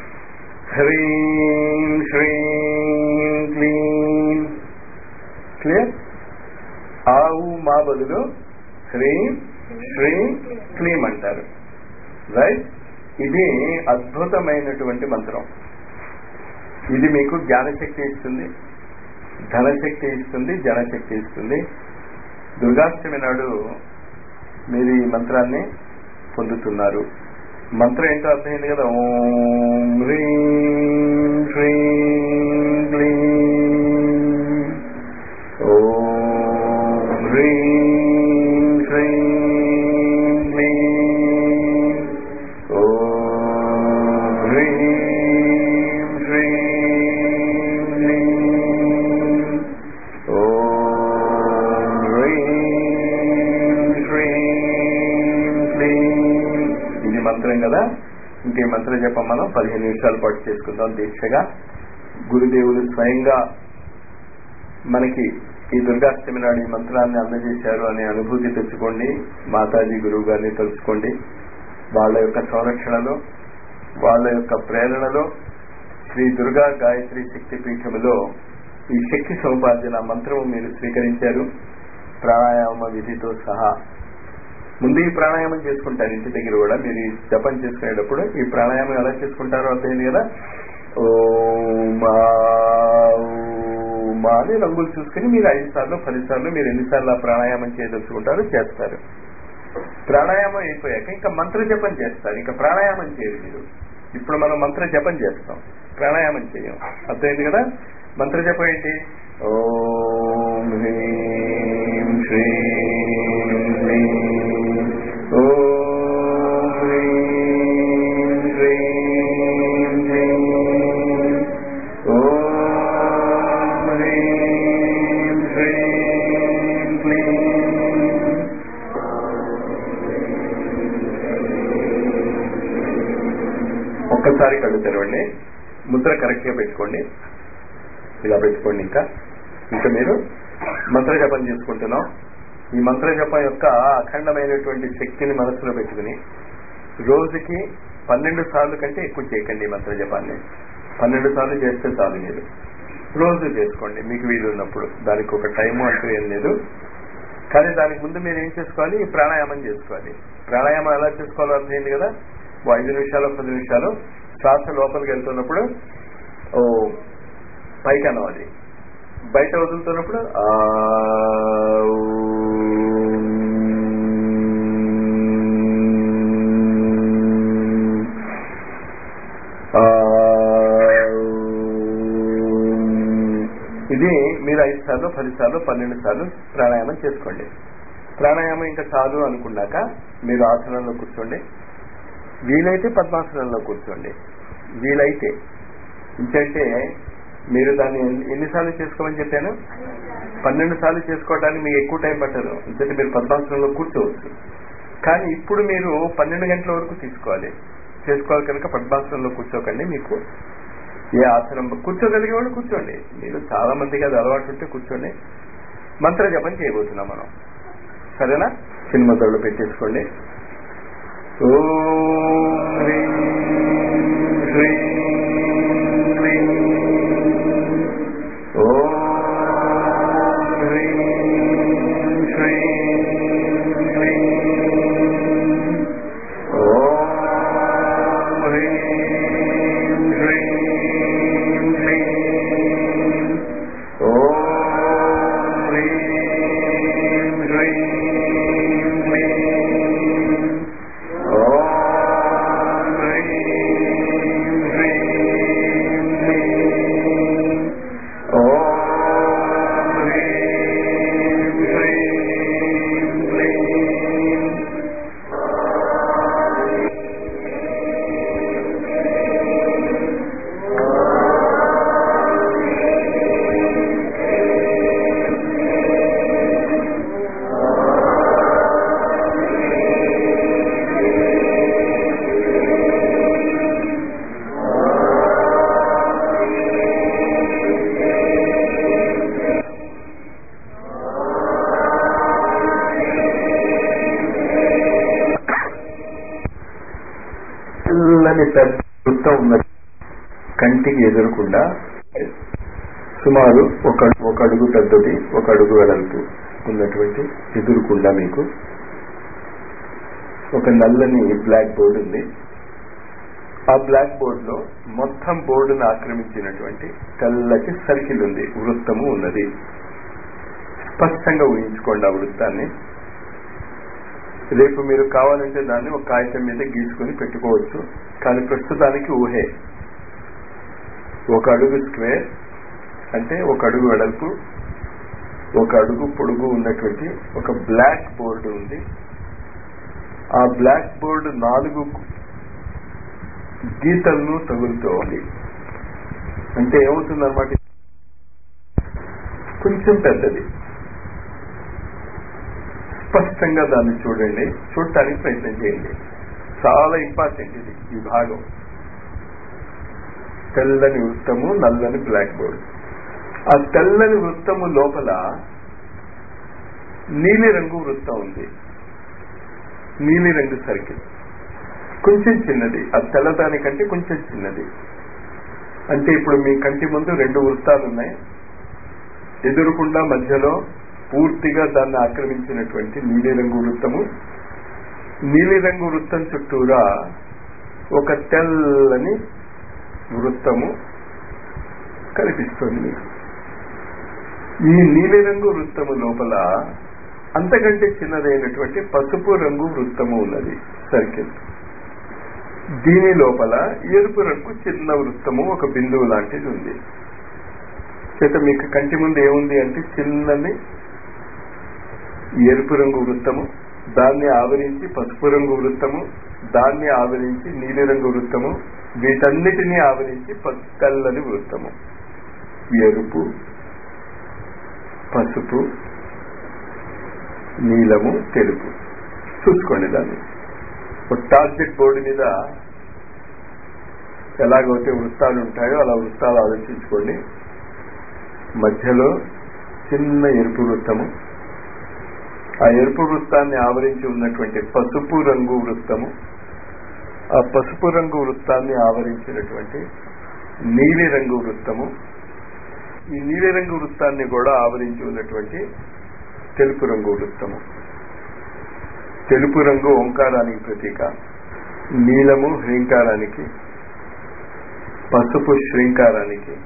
హ్రీం శ్రీం క్లీం క్లియర్ ఆవు మా బదులు హ్రీం శ్రీం క్లీం అంటారు రైట్ ఇది అద్భుతమైనటువంటి మంత్రం ఇది మీకు జ్ఞానశక్తి ఇస్తుంది ధనశక్తి ఇస్తుంది జనశక్తి ఇస్తుంది దుర్గాష్టమి నాడు మీరు ఈ మంత్రాన్ని పొందుతున్నారు మంత్రం ఏంటో అర్థమైంది కదా ఓం హ్రీం శ్రీం క్లీం ఓం హ్రీం శ్రీం క్లీం ఓం హ్రీం శ్రీం క్లీం ఓం హ్రీం శ్రీం క్లీం ఇది మంత్రం కదా ఇంకే మంత్రం చెప్పం మనం పదిహేను నిమిషాల పాటు చేసుకుందాం దీక్షగా గురుదేవులు స్వయంగా మనకి ఈ దుర్గాష్టమి నాడు ఈ మంత్రాన్ని అందజేశారు అనే అనుభూతి తెచ్చుకోండి మాతాజీ గురువు గారిని తెలుసుకోండి వాళ్ళ యొక్క సంరక్షణలో వాళ్ళ యొక్క ప్రేరణలో శ్రీ దుర్గా గాయత్రి శక్తి పీఠములో ఈ శక్తి సముపార్జన మంత్రము మీరు స్వీకరించారు ప్రాణాయామ విధితో సహా ముందు ఈ ప్రాణాయామం చేసుకుంటారు ఇంటి దగ్గర కూడా మీరు ఈ జపం చేసుకునేటప్పుడు ఈ ప్రాణాయామం ఎలా చేసుకుంటారో అర్థమైంది కదా ఓమా ఓమా అని రంగులు చూసుకుని మీరు ఐదు సార్లు పది సార్లు మీరు ఎన్నిసార్లు ఆ ప్రాణాయామం చేయదలుచుకుంటారో చేస్తారు ప్రాణాయామం అయిపోయాక ఇంకా మంత్ర జపం చేస్తారు ఇంకా ప్రాణాయామం చేయరు మీరు ఇప్పుడు మనం మంత్ర జపం చేస్తాం ప్రాణాయామం చేయం అర్థమైంది కదా మంత్ర జపం ఏంటి ఓం హ్రీం శ్రీం హ్రీం ఓం హ్రీం శ్రీం హ్రీం ఒక్కసారి కళ్ళు తెరవండి ముద్ర కరెక్ట్ గా పెట్టుకోండి ఇలా పెట్టుకోండి ఇంకా ఇంకా మీరు మంత్ర జపం చేసుకుంటున్నాం ఈ మంత్ర జపం యొక్క అఖండమైనటువంటి శక్తిని మనసులో పెట్టుకుని రోజుకి పన్నెండు సార్లు కంటే ఎక్కువ చేయకండి ఈ మంత్ర జపాన్ని పన్నెండు సార్లు చేస్తే చాలు మీరు రోజు చేసుకోండి మీకు వీలు ఉన్నప్పుడు దానికి ఒక టైము అంటూ ఏం లేదు కానీ దానికి ముందు మీరు ఏం చేసుకోవాలి ఈ ప్రాణాయామం చేసుకోవాలి ప్రాణాయామం ఎలా చేసుకోవాలో అర్థమైంది కదా ఓ ఐదు నిమిషాలు పది నిమిషాలు శ్వాస లోపలికి వెళ్తున్నప్పుడు ఓ పైకి అనవాలి బయట వదులుతున్నప్పుడు ఆ ఇది మీరు ఐదు సార్లు పది సార్లు పన్నెండు సార్లు ప్రాణాయామం చేసుకోండి ప్రాణాయామం ఇంకా చాలు అనుకున్నాక మీరు ఆసనంలో కూర్చోండి వీలైతే పద్మాసనంలో కూర్చోండి వీలైతే ఇంకంటే మీరు దాన్ని ఎన్ని- ఎన్నిసార్లు చేసుకోమని చెప్పాను పన్నెండు సార్లు చేసుకోవడానికి మీకు ఎక్కువ టైం పట్టదు ఇంకంటే మీరు పద్మాసనంలో కూర్చోవచ్చు కానీ ఇప్పుడు మీరు పన్నెండు గంటల వరకు తీసుకోవాలి చేసుకోవాలి కనుక పద్మాసనంలో కూర్చోకండి మీకు ఏ ఆసనం కూర్చోగలిగే వాళ్ళు కూర్చోండి మీరు చాలా మందికి అది అలవాటు ఉంటే కూర్చోండి మంత్ర జపం చేయబోతున్నాం మనం సరేనా చిన్న మొదలు పెట్టేసుకోండి ఓం హ్రీం హ్రీం హ్రీం. ఓం హ్రీం హ్రీం హ్రీం. ఓం హ్రీం హ్రీం హ్రీం. ఓం హ్రీం హ్రీం హ్రీం. ఓం హ్రీం హ్రీం హ్రీం. ఓం హ్రీం హ్రీం హ్రీం. తెల్లని పెద్ద వృత్తం ఉన్నది కంటికి ఎదురకుండా సుమారు ఒక ఒక అడుగు పెద్దది ఒక అడుగు వెడల్పు ఉన్నటువంటి ఎదురుకుండా మీకు ఒక నల్లని బ్లాక్ బోర్డు ఉంది ఆ బ్లాక్ బోర్డ్ లో మొత్తం బోర్డును ఆక్రమించినటువంటి తెల్లటి సర్కిల్ ఉంది వృత్తము ఉన్నది స్పష్టంగా ఊహించుకోండి ఆ వృత్తాన్ని రేపు మీరు కావాలంటే దాన్ని ఒక కాగితం మీద గీసుకొని పెట్టుకోవచ్చు కానీ ప్రస్తుతానికి ఊహే ఒక అడుగు స్క్వేర్ అంటే ఒక అడుగు వెడల్పు ఒక అడుగు పొడుగు ఉన్నటువంటి ఒక బ్లాక్ బోర్డు ఉంది ఆ బ్లాక్ బోర్డు నాలుగు గీతలను తగులుతోంది అంటే ఏమవుతుందన్నమాట కొంచెం పెద్దది స్పష్టంగా దాన్ని చూడండి చూడటానికి ప్రయత్నం చేయండి చాలా ఇంపార్టెంట్ ఇది ఈ భాగం తెల్లని వృత్తము నల్లని బ్లాక్ బోర్డ్ ఆ తెల్లని వృత్తము లోపల నీలి రంగు వృత్తం ఉంది నీలి రంగు సర్కిల్ కొంచెం చిన్నది ఆ తెల్లదానికంటే కొంచెం చిన్నది అంటే ఇప్పుడు మీ కంటి ముందు రెండు వృత్తాలు ఉన్నాయి ఎదురుకుండా మధ్యలో పూర్తిగా దాన్ని ఆక్రమించినటువంటి నీలిరంగు వృత్తము నీలిరంగు వృత్తం చుట్టూరా ఒక తెల్లని వృత్తము కనిపిస్తుంది మీకు ఈ నీలిరంగు వృత్తము లోపల అంతకంటే చిన్నదైనటువంటి పసుపు రంగు వృత్తము ఉన్నది సర్కిల్ దీని లోపల ఎరుపు రంగు చిన్న వృత్తము ఒక బిందువు లాంటిది ఉంది చేత మీకు కంటి ముందు ఏముంది అంటే చిన్నది ఎరుపు రంగు వృత్తము దాన్ని ఆవరించి పసుపు రంగు వృత్తము దాన్ని ఆవరించి నీలిరంగు వృత్తము వీటన్నిటినీ ఆవరించి ప- తెల్లని వృత్తము ఎరుపు పసుపు నీలము తెలుపు చూసుకోండి దాన్ని ఒక టార్గెట్ బోర్డు మీద ఎలాగైతే వృత్తాలు ఉంటాయో అలా వృత్తాలు ఆలోచించుకోండి మధ్యలో చిన్న ఎరుపు వృత్తము ఆ ఎరుపు వృత్తాన్ని ఆవరించి ఉన్నటువంటి పసుపు రంగు వృత్తము ఆ పసుపు రంగు వృత్తాన్ని ఆవరించినటువంటి నీలి రంగు వృత్తము ఈ నీలి రంగు వృత్తాన్ని కూడా ఆవరించి ఉన్నటువంటి తెలుపు రంగు వృత్తము తెలుపు రంగు ఓంకారానికి ప్రతీక నీలము హ్రీంకారానికి పసుపు శ్రీంకారానికి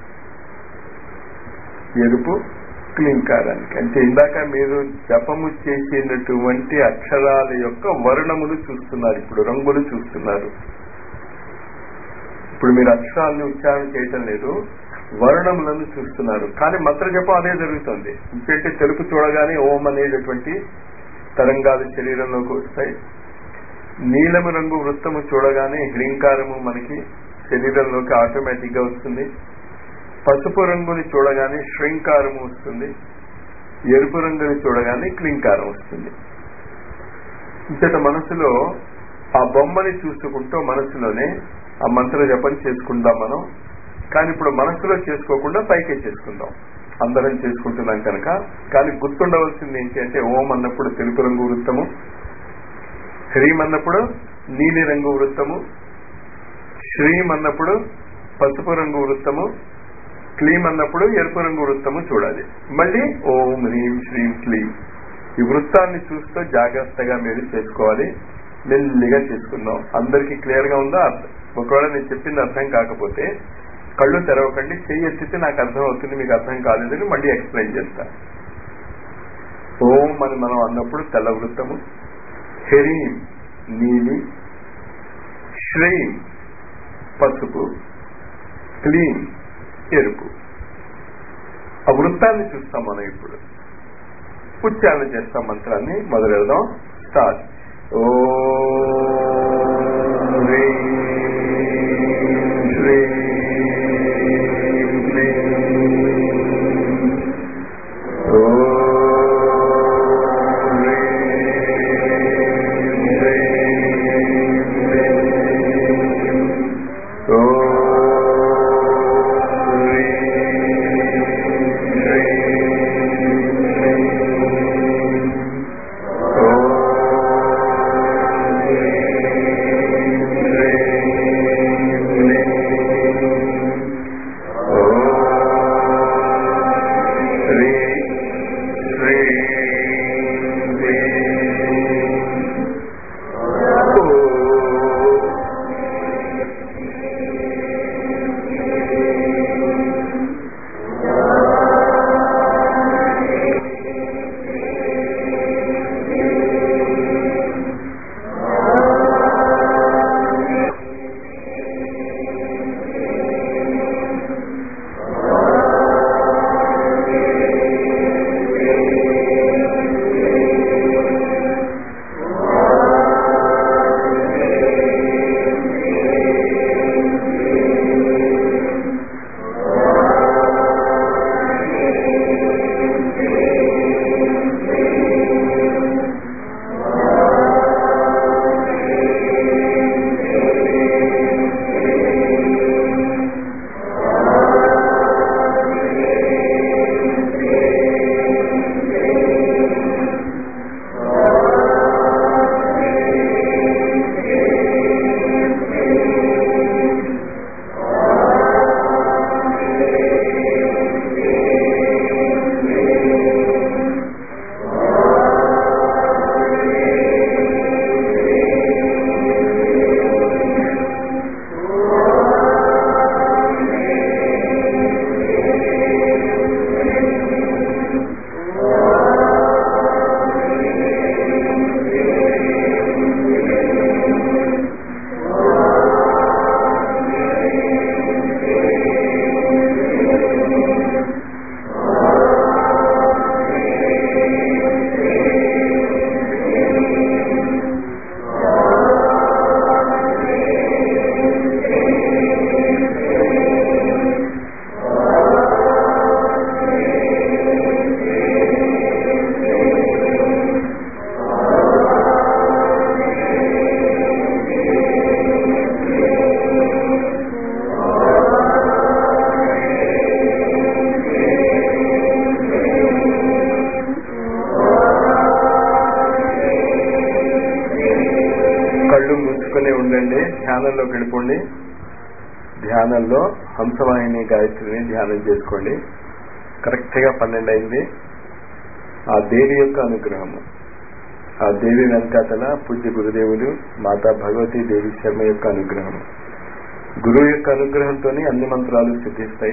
ఎరుపు క్లీంకారానికి అంటే ఇందాక మీరు జపము చేసినటువంటి అక్షరాల యొక్క వర్ణములు చూస్తున్నారు ఇప్పుడు రంగులు చూస్తున్నారు ఇప్పుడు మీరు అక్షరాలను ఉచ్చారణ చేయటం లేదు వర్ణములను చూస్తున్నారు కానీ మంత్ర జపం అదే జరుగుతుంది ఇంకంటే తెలుపు చూడగానే ఓం అనేటటువంటి తరంగాలు శరీరంలోకి వస్తాయి నీలము రంగు వృత్తము చూడగానే హ్రీంకారము మనకి శరీరంలోకి ఆటోమేటిక్ గా వస్తుంది పసుపు రంగుని చూడగానే శ్రీంకారము వస్తుంది ఎరుపు రంగుని చూడగానే క్లింకారం వస్తుంది ఇంతట మనసులో ఆ బొమ్మని చూసుకుంటూ మనసులోనే ఆ మంత్ర జపం చేసుకుందాం మనం కానీ ఇప్పుడు మనసులో చేసుకోకుండా పైకే చేసుకుందాం అందరం చేసుకుంటున్నాం కనుక కానీ గుర్తుండవలసింది ఏంటి అంటే ఓం అన్నప్పుడు తెలుపు రంగు వృత్తము హ్రీం అన్నప్పుడు నీలి రంగు వృత్తము శ్రీం అన్నప్పుడు పసుపు రంగు వృత్తము క్లీం అన్నప్పుడు ఎరుపు రంగు వృత్తము చూడాలి మళ్ళీ ఓం హ్రీం శ్రీం క్లీం ఈ వృత్తాన్ని చూస్తూ జాగ్రత్తగా మీరు చేసుకోవాలి మెల్లిగా చేసుకుందాం అందరికి క్లియర్ గా ఉందా ఒకవేళ నేను చెప్పింది అర్థం కాకపోతే కళ్ళు తెరవకండి చెయ్యి ఎత్తితే నాకు అర్థం అవుతుంది మీకు అర్థం కాలేదని మళ్ళీ ఎక్స్ప్లెయిన్ చేస్తా ఓం అని మనం అన్నప్పుడు తెల్ల వృత్తము హెరీం నీలి శ్రీం పసుపు క్లీన్ ఎరుపు ఆ వృత్తాన్ని చూస్తాం మనం ఇప్పుడు ఉచ్చారణ చేస్తాం మంత్రాన్ని మొదలెడదాం స్టార్ట్ ఓ ఉండండి ధ్యానంలోకి వెళ్ళిపోండి ధ్యానంలో హంసవాహిని గాయత్రిని ధ్యానం చేసుకోండి కరెక్ట్ గా పన్నెండు అయింది ఆ దేవి యొక్క అనుగ్రహము ఆ దేవి వెనకాతల పూజ్య గురుదేవులు మాతా భగవతి దేవి శర్మ యొక్క అనుగ్రహము గురువు యొక్క అనుగ్రహంతోనే అన్ని మంత్రాలు సిద్ధిస్తాయి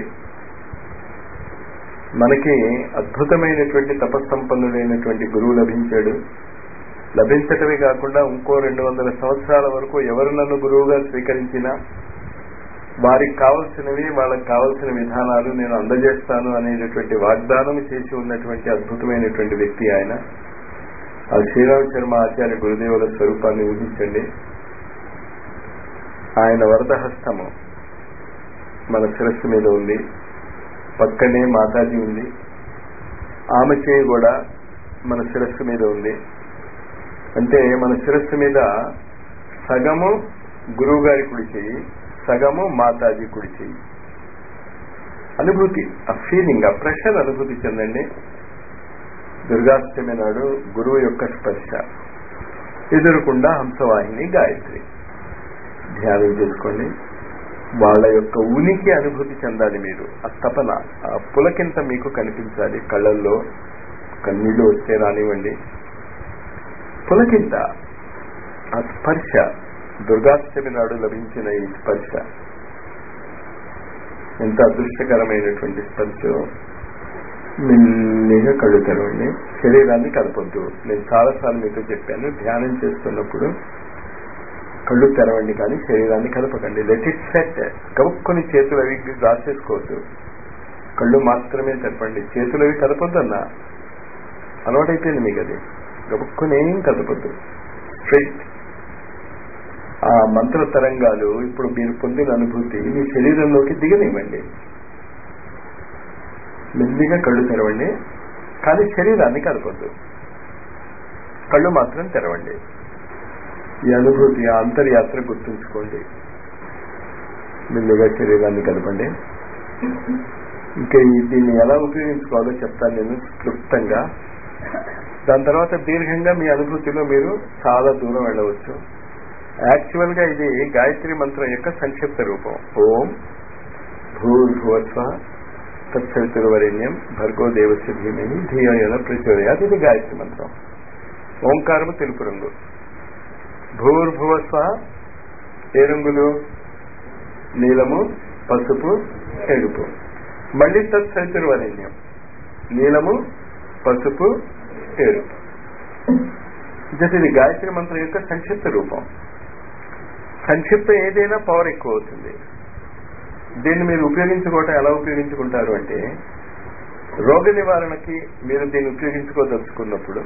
మనకి అద్భుతమైనటువంటి తపస్సంపన్నుడైనటువంటి గురువు లభించాడు లభించటమే కాకుండా ఇంకో రెండు వందల సంవత్సరాల వరకు ఎవరు నన్ను గురువుగా స్వీకరించినా వారికి కావలసినవి వాళ్ళకి కావలసిన విధానాలు నేను అందజేస్తాను అనేటటువంటి వాగ్దానం చేసి ఉన్నటువంటి అద్భుతమైనటువంటి వ్యక్తి ఆయన ఆ శ్రీరామ శర్మ ఆచార్య గురుదేవుల స్వరూపాన్ని ఊహించండి ఆయన వరదహస్తము మన శిరస్సు మీద ఉంది పక్కనే మాతాజీ ఉంది ఆమె చేయి కూడా మన శిరస్సు మీద ఉంది అంటే మన శిరస్సు మీద సగము గురువు గారి కుడి చెయ్యి సగము మాతాజీ కుడి చెయ్యి అనుభూతి ఆ ఫీలింగ్ ఆ ప్రెషర్ అనుభూతి చెందండి దుర్గాష్టమి నాడు గురువు యొక్క స్పర్శ ఎదురుకుండా హంసవాహిని గాయత్రి ధ్యానం చేసుకోండి వాళ్ళ యొక్క ఉనికి అనుభూతి చెందాలి మీరు ఆ తపన ఆ పులకింత మీకు కనిపించాలి కళ్ళల్లో కన్నీళ్లు వస్తే రానివ్వండి పులకింత ఆ స్పర్శ దుర్గాష్టమి నాడు లభించిన ఈ స్పర్శ ఎంత అదృష్టకరమైనటువంటి స్పర్శ మెల్లిగా కళ్ళు తెరవండి శరీరాన్ని కలపొద్దు నేను చాలాసార్లు మీతో చెప్పాను ధ్యానం చేస్తున్నప్పుడు కళ్ళు తెరవండి కానీ శరీరాన్ని కలపకండి లెట్ ఇట్ సెట్ కలుపుకొని చేతులు అవి రాసేసుకోవద్దు కళ్ళు మాత్రమే తెరపండి చేతులు అవి కలపొద్దన్నా అలవాటైపోయింది మీకు అది గబుక్కుని ఏం కలపొద్దు స్ట్రైట్ ఆ మంత్ర తరంగాలు ఇప్పుడు మీరు పొందిన అనుభూతి మీ శరీరంలోకి దిగనివ్వండి మెల్లిగా కళ్ళు తెరవండి కానీ శరీరాన్ని కలపొద్దు కళ్ళు మాత్రం తెరవండి ఈ అనుభూతి ఆ అంతర్యాత్ర గుర్తుంచుకోండి మెల్లిగా శరీరాన్ని కలపండి ఇంకా దీన్ని ఎలా ఉపయోగించుకోవాలో చెప్తాను నేను క్లుప్తంగా దాని తర్వాత దీర్ఘంగా మీ అనుభూతిలో మీరు చాలా దూరం వెళ్ళవచ్చు యాక్చువల్ గా ఇది గాయత్రి మంత్రం యొక్క సంక్షిప్త రూపం ఓం భూర్భువస్వ తత్సవితుర్వరేణ్యం భర్గో దేవస్య ధీమని ధీయోన ప్రచోదయాత్ ఇది గాయత్రి మంత్రం ఓంకారము తెలుపు రంగు భూర్భువస్వ ఏ రంగులు నీలము పసుపు ఎరుపు మళ్ళీ తత్సవితుర్వరేణ్యం నీలము పసుపు ఎరుపు ఇది గాయత్రి మంత్రం యొక్క సంక్షిప్త రూపం సంక్షిప్తం ఏదైనా పవర్ ఎక్కువ అవుతుంది దీన్ని మీరు ఉపయోగించుకోవటం ఎలా ఉపయోగించుకుంటారు అంటే రోగ నివారణకి మీరు దీన్ని ఉపయోగించుకోదలుచుకున్నప్పుడు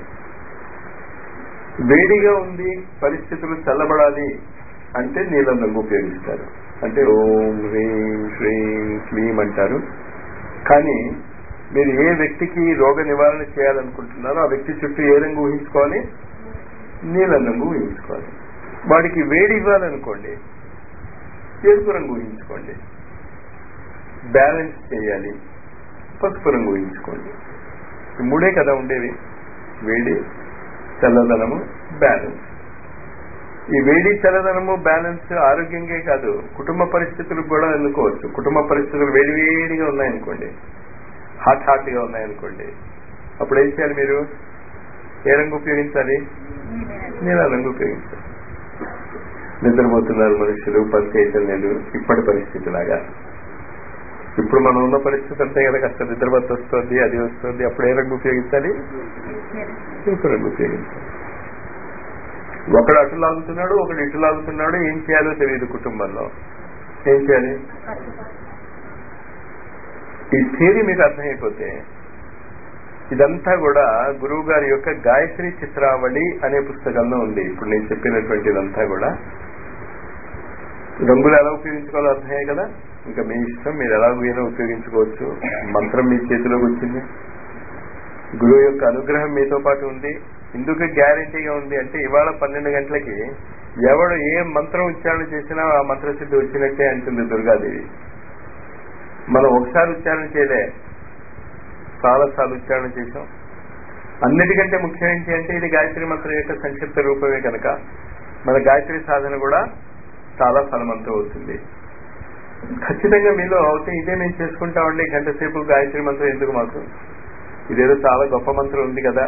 వేడిగా ఉంది పరిస్థితులు చల్లబడాలి అంటే నీలం రంగు ఉపయోగిస్తారు అంటే ఓం హ్రీం శ్రీం క్లీం అంటారు కానీ మీరు ఏ వ్యక్తికి రోగ నివారణ చేయాలనుకుంటున్నారో ఆ వ్యక్తి చుట్టూ ఏ రంగు ఊహించుకోవాలి నీలం రంగు ఊహించుకోవాలి వాడికి వేడి ఇవ్వాలనుకోండి ఎరుపు రంగు ఊహించుకోండి బ్యాలెన్స్ చేయాలి పసుపు రంగు ఊహించుకోండి ఈ మూడే కదా ఉండేవి వేడి చల్లదనము బ్యాలెన్స్ ఈ వేడి చల్లదనము బ్యాలెన్స్ ఆరోగ్యంగా కాదు కుటుంబ పరిస్థితులకు కూడా ఎన్నుకోవచ్చు కుటుంబ పరిస్థితులు వేడివేడిగా ఉన్నాయనుకోండి హాట్ హాట్ గా ఉన్నాయనుకోండి అప్పుడు ఏం చేయాలి మీరు ఏ రంగు ఉపయోగించాలి నీల రంగు ఉపయోగించాలి నిద్రపోతున్నారు మనుషులు పని చేయటం లేదు ఇప్పటి పరిస్థితి లాగా ఇప్పుడు మనం ఉన్న పరిస్థితి అంతే కదా కాస్త నిద్రపత్తి వస్తుంది అది వస్తుంది అప్పుడు ఏ రంగు ఉపయోగించాలి తెలుపు రంగు ఉపయోగించాలి ఒకడు అటు లాగుతున్నాడు ఒకడు ఇటు లాగుతున్నాడు ఏం చేయాలో తెలియదు కుటుంబంలో ఏం చేయాలి ఈ థియరీ మీకు అర్థమైపోతే ఇదంతా కూడా గురువు గారి యొక్క గాయత్రి చిత్రావళి అనే పుస్తకంలో ఉంది ఇప్పుడు నేను చెప్పినటువంటి ఇదంతా కూడా రంగులు ఎలా ఉపయోగించుకోవాలో అర్థమే కదా ఇంకా మీ ఇష్టం మీరు ఎలాగైనా ఉపయోగించుకోవచ్చు మంత్రం మీ చేతిలోకి వచ్చింది గురువు యొక్క అనుగ్రహం మీతో పాటు ఉంది ఎందుకు గ్యారంటీగా ఉంది అంటే ఇవాళ పన్నెండు గంటలకి ఎవడు ఏ మంత్రం ఉచ్చారణ చేసినా ఆ మంత్రసిద్ధి వచ్చినట్టే అంటుంది దుర్గాదేవి మనం ఒకసారి ఉచ్చారణ చేయలే చాలా సార్లు ఉచ్చారణ చేశాం అన్నిటికంటే ముఖ్యం ఏంటి అంటే ఇది గాయత్రి మంత్రం యొక్క సంక్షిప్త రూపమే కనుక మన గాయత్రి సాధన కూడా చాలా ఫలవంతం అవుతుంది ఖచ్చితంగా మీలో అవుతే ఇదే మేము చేసుకుంటామండి గంట సేపు గాయత్రి మంత్రం ఎందుకు మాకు ఇదేదో చాలా గొప్ప మంత్రం ఉంది కదా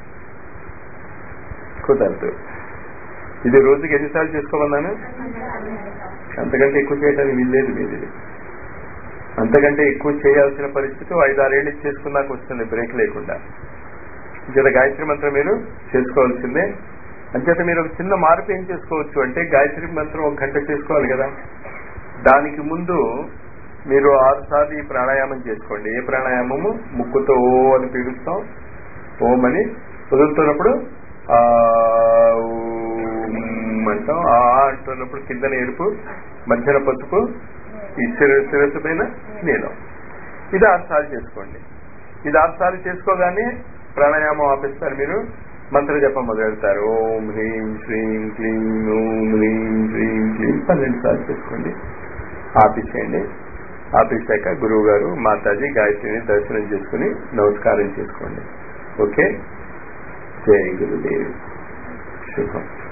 కుదరదు ఇది రోజుకి ఎన్నిసార్లు చేసుకోమన్నాను అంతకంటే ఎక్కువ చేయడానికి వీల్లేదు మీరు ఇది అంతకంటే ఎక్కువ చేయాల్సిన పరిస్థితి ఐదారేళ్ళు చేసుకున్నాక వస్తుంది బ్రేక్ లేకుండా అంచేత గాయత్రి మంత్రం మీరు చేసుకోవాల్సిందే అంచేత మీరు ఒక చిన్న మార్పు ఏం చేసుకోవచ్చు అంటే గాయత్రి మంత్రం ఒక గంట చేసుకోవాలి కదా దానికి ముందు మీరు ఆరు సార్లు ఈ ప్రాణాయామం చేసుకోండి ఏ ప్రాణాయామము ముక్కుతో ఓ అని పీలుస్తాం ఓం అని వదులుతున్నప్పుడు ఆ ఊమ్ అంటాం ఆ అంటున్నప్పుడు కిందన ఎరుపు మధ్యన పసుపు ఈ శిర శిరస్సు పైన నీలం ఇది ఆరు సార్లు చేసుకోండి ఇది ఆరు సార్లు చేసుకోగానే ప్రాణాయామం ఆపిస్తారు మీరు మంత్ర జపం మొదలెడతారు ఓం హ్రీం శ్రీం క్లీం ఓం హ్రీం శ్రీం క్లీం పన్నెండు సార్లు చేసుకోండి ఆపిసేయండి ఆపేశాక గురువు గారు మాతాజీ గాయత్రిని దర్శనం చేసుకుని నమస్కారం చేసుకోండి ఓకే జై గురుదేవ్ శుభం